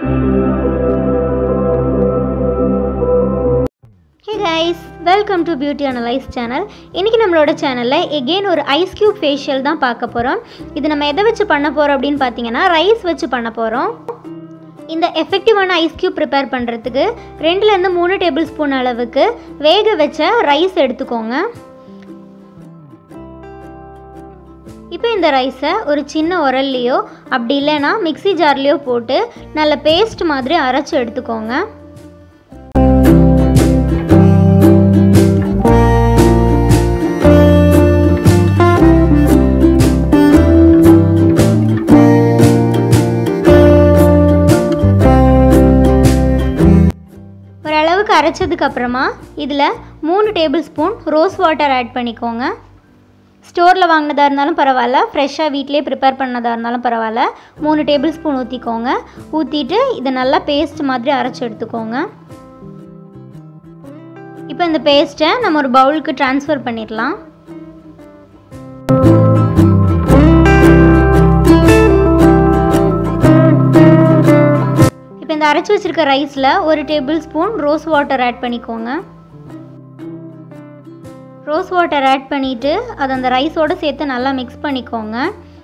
hey guys welcome to beauty analyse channel இன்றைக்கி நம்மளோட சேனலில் எகெயின் ஒரு ஐஸ் க்யூப் ஃபேஷியல் தான் பார்க்க போகிறோம் இது நம்ம எதை வச்சு பண்ண போகிறோம் அப்படின்னு பார்த்தீங்கன்னா ரைஸ் வச்சு பண்ண போகிறோம் இந்த எஃபெக்டிவான ஐஸ் க்யூப் ப்ரிப்பேர் பண்ணுறதுக்கு ரெண்டுலேருந்து மூணு டேபிள் ஸ்பூன் அளவுக்கு வேக வச்ச ரைஸ் எடுத்துக்கோங்க இப்போ இந்த ரைஸை ஒரு சின்ன உரல்லையோ அப்படி இல்லைன்னா மிக்ஸி ஜார்லேயோ போட்டு நல்ல பேஸ்ட் மாதிரி அரைச்சி எடுத்துக்கோங்க ஓரளவுக்கு அரைச்சதுக்கு அப்புறமா இதில் மூணு table spoon rose water add பண்ணிக்கோங்க ஸ்டோரில் வாங்கினதாக இருந்தாலும் பரவாயில்ல ஃப்ரெஷ்ஷாக வீட்டிலே ப்ரிப்பேர் பண்ணதாக இருந்தாலும் பரவாயில்ல மூணு டேபிள் ஸ்பூன் ஊற்றிக்கோங்க ஊற்றிட்டு இதை நல்லா பேஸ்ட் மாதிரி அரைச்சி எடுத்துக்கோங்க இப்போ இந்த பேஸ்ட்டை நம்ம ஒரு பவுலுக்கு ட்ரான்ஸ்ஃபர் பண்ணிடலாம் இப்போ இந்த அரைச்சி வச்சுருக்க ரைஸில் ஒரு table spoon rose water add பண்ணிக்கோங்க ரோஸ் வாட்டர் ஆட் பண்ணிவிட்டு அதை அந்த ரைஸோடு சேர்த்து நல்லா மிக்ஸ் பண்ணிக்கோங்க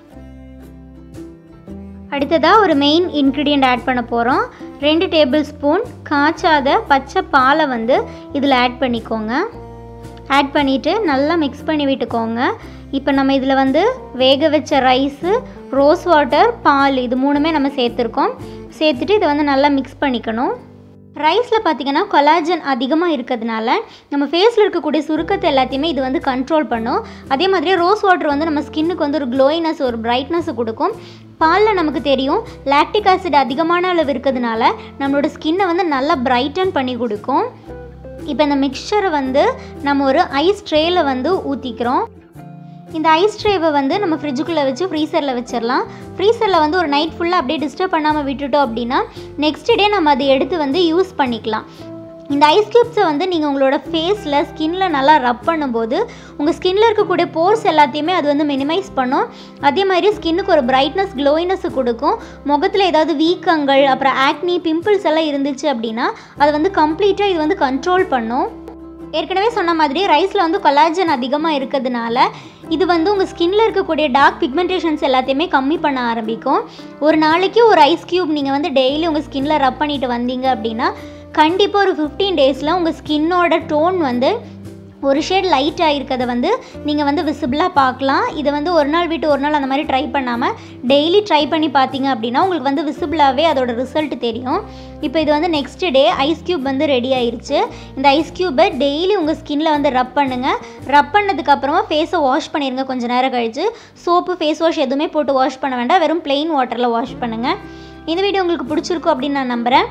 அடுத்ததாக ஒரு மெயின் இன்க்ரீடியண்ட் ஆட் பண்ண போகிறோம் ரெண்டு டேபிள் ஸ்பூன் காய்ச்சாத பச்சை பாலை வந்து இதில் ஆட் பண்ணிக்கோங்க ஆட் பண்ணிவிட்டு நல்லா மிக்ஸ் பண்ணி விட்டுக்கோங்க இப்போ நம்ம இதில் வந்து வேக வச்ச ரைஸு ரோஸ் வாட்டர் பால் இது மூணுமே நம்ம சேர்த்துருக்கோம் சேர்த்துட்டு இதை வந்து நல்லா மிக்ஸ் பண்ணிக்கணும் ரைஸில் பார்த்திங்கன்னா கொலாஜன் அதிகமாக இருக்கிறதுனால நம்ம ஃபேஸில் இருக்கக்கூடிய சுருக்கத்தை எல்லாத்தையுமே இது வந்து கண்ட்ரோல் பண்ணும் அதே மாதிரி ரோஸ் வாட்டர் வந்து நம்ம ஸ்கின்னுக்கு வந்து ஒரு க்ளோயினஸ் ஒரு பிரைட்னஸ் கொடுக்கும் பாலில் நமக்கு தெரியும் லாக்டிக் ஆசிட் அதிகமான அளவு இருக்கிறதுனால நம்மளோட ஸ்கின்னை வந்து நல்லா பிரைட்டன் பண்ணி கொடுக்கும் இப்போ இந்த மிக்சரை வந்து நம்ம ஒரு ஐஸ் ட்ரேயில் வந்து ஊற்றிக்கிறோம் இந்த ஐஸ் ட்ரேவை வந்து நம்ம ஃப்ரிட்ஜுக்குள்ளே வச்சு ஃப்ரீசரில் வச்சிடலாம் ஃப்ரீசரில் வந்து ஒரு நைட் ஃபுல்லாக அப்படியே டிஸ்டர்ப் பண்ணாமல் விட்டுட்டோம் அப்படின்னா நெக்ஸ்ட் டே நம்ம அதை எடுத்து வந்து யூஸ் பண்ணிக்கலாம் இந்த ஐஸ் க்யூப்ஸை வந்து நீங்கள் உங்களோட ஃபேஸில் ஸ்கின்ல நல்லா ரப் பண்ணும்போது உங்கள் ஸ்கின்ல இருக்கக்கூடிய போர்ஸ் எல்லாத்தையுமே அது வந்து மினிமைஸ் பண்ணும் அதே மாதிரி ஸ்கின்னுக்கு ஒரு பிரைட்னஸ் க்ளோயினஸ் கொடுக்கும் முகத்தில் ஏதாவது வீக்கங்கள் அப்புறம் ஆக்னி பிம்பிள்ஸ் எல்லாம் இருந்துச்சு அப்படின்னா அதை வந்து கம்ப்ளீட்டாக இது வந்து கண்ட்ரோல் பண்ணும் ஏற்கனவே சொன்ன மாதிரி ரைஸில் வந்து கொலாஜன் அதிகமாக இருக்கிறதுனால இது வந்து உங்கள் ஸ்கின்ல இருக்கக்கூடிய டார்க் பிக்மெண்டேஷன்ஸ் எல்லாத்தையுமே கம்மி பண்ண ஆரம்பிக்கும் ஒரு நாளைக்கு ஒரு ஐஸ் க்யூப் நீங்கள் வந்து டெய்லி உங்கள் ஸ்கின்ல ரப் பண்ணிட்டு வந்தீங்க அப்படின்னா கண்டிப்பாக ஒரு ஃபிஃப்டீன் டேஸில் உங்கள் ஸ்கின்னோட டோன் வந்து ஒரு ஷேட் லைட் ஆகிருக்கதை வந்து நீங்கள் வந்து விசிபிளாக பார்க்கலாம் இதை வந்து ஒரு நாள் விட்டு ஒரு நாள் அந்த மாதிரி ட்ரை பண்ணாமல் டெய்லி ட்ரை பண்ணி பார்த்தீங்க அப்படின்னா உங்களுக்கு வந்து விசிபிளாகவே அதோட ரிசல்ட் தெரியும் இப்போ இது வந்து நெக்ஸ்ட் டே ஐஸ் க்யூப் வந்து ரெடி ஆயிருச்சு இந்த ஐஸ் க்யூப்பை டெய்லி உங்கள் ஸ்கின்ல வந்து ரப் பண்ணுங்கள் ரப் பண்ணதுக்கப்புறமா ஃபேஸை வாஷ் பண்ணிடுங்க கொஞ்சம் நேரம் கழித்து சோப்பு ஃபேஸ் வாஷ் எதுவுமே போட்டு வாஷ் பண்ண வேண்டாம் வெறும் பிளெயின் வாட்டரில் வாஷ் பண்ணுங்கள் இந்த வீடியோ உங்களுக்கு பிடிச்சிருக்கும் அப்படின்னு நான் நம்புகிறேன்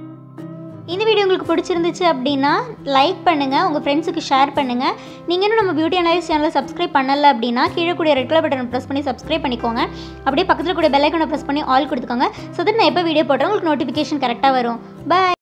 இந்த வீடியோ உங்களுக்கு பிடிச்சிருந்துச்சு அப்படின்னா லைக் பண்ணுங்கள் உங்கள் ஃப்ரெண்ட்ஸுக்கு ஷேர் பண்ணுங்கள் நீங்கள் இன்னும் நம்ம பியூட்டி அனலைஸ் சேனலை சப்ஸ்கிரைப் பண்ணல அப்படின்னா கீழே கூடிய ரெட் கலர் பட்டனை ப்ரெஸ் பண்ணி சப்ஸ்கிரைப் பண்ணிக்கோங்க அப்படியே பக்கத்தில் கூடிய பெல் ஐக்கனை ப்ரெஸ் பண்ணி ஆல் கொடுத்துக்கோங்க ஸோ தட் நான் எப்போ வீடியோ போடுறேன் உங்களுக்கு நோட்டிஃபிகேஷன் கரெக்டாக வரும் பாய்